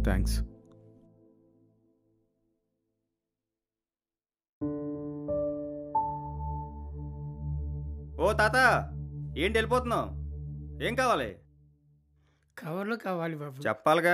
thanks ఓ తాత ఏంటి వెళ్ళిపోతున్నావు ఏం కావాలి కవర్లు కావాలి బాబు చెప్పాలిగా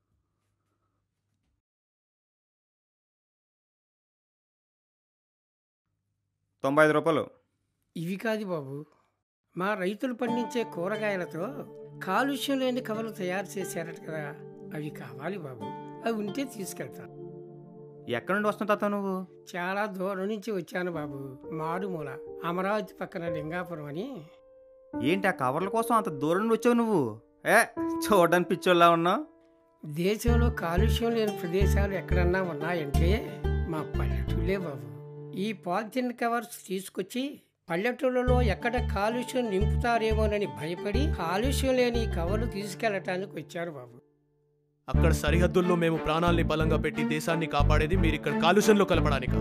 తొంభై ఐదు రూపాయలు ఇవి కాదు బాబు మా రైతులు పండించే కూరగాయలతో కాలుష్యం లేని కవర్లు తయారు చేశారట కదా అవి కావాలి బాబు అవి ఉంటే తీసుకెళ్తాను ఎక్కడి నుండి వస్తున్నావు తాత నువ్వు చాలా దూరం నుంచి వచ్చాను బాబు మారుమూల అమరావతి పక్కన లింగాపురం అని ఏంటి ఆ కవర్ల కోసం అంత దూరం నుండి వచ్చావు నువ్వు ఏ చూడడానికి పిచ్చోళ్ళ ఉన్నావు దేశంలో కాలుష్యం లేని ప్రదేశాలు ఎక్కడన్నా ఉన్నాయంటే మా పల్లెటూళ్ళే బాబు ఈ పాలిథిన్ కవర్స్ తీసుకొచ్చి పల్లెటూళ్ళలో ఎక్కడ కాలుష్యం నింపుతారేమోనని భయపడి కాలుష్యం లేని ఈ కవర్లు తీసుకెళ్ళటానికి వచ్చారు బాబు అక్కడ సరిహద్దుల్లో మేము ప్రాణాల్ని బలంగా పెట్టి దేశాన్ని కాపాడేది మీరు ఇక్కడ కాలుష్యంలో కలపడానికా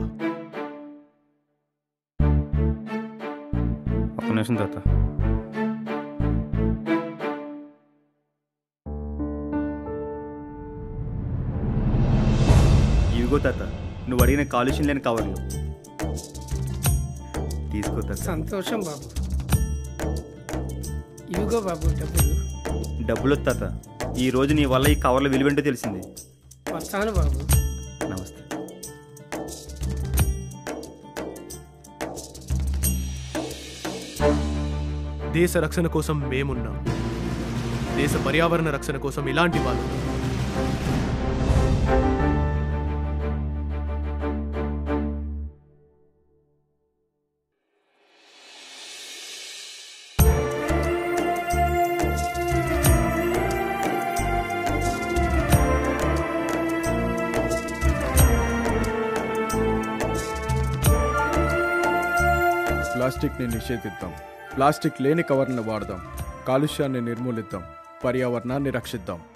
ఒక్క నిమిషం తాత ఇవిగో తాత నువ్వు అడిగిన కాలుష్యం లేని కవర్లు తీసుకో తాత సంతోషం బాబు ఇదిగో బాబు డబ్బులు డబ్బులు వద్దు తాత ఈ రోజు నీ వల్ల ఈ కవర్ల విలువేంటో తెలిసింది వస్తాను బాబు నమస్తే దేశ రక్షణ కోసం మేమున్నాం దేశ పర్యావరణ రక్షణ కోసం ఇలాంటి వాళ్ళు ప్లాస్టిక్ని నిషేధిద్దాం ప్లాస్టిక్ లేని కవర్ని వాడదాం కాలుష్యాన్ని నిర్మూలిద్దాం పర్యావరణాన్ని రక్షిద్దాం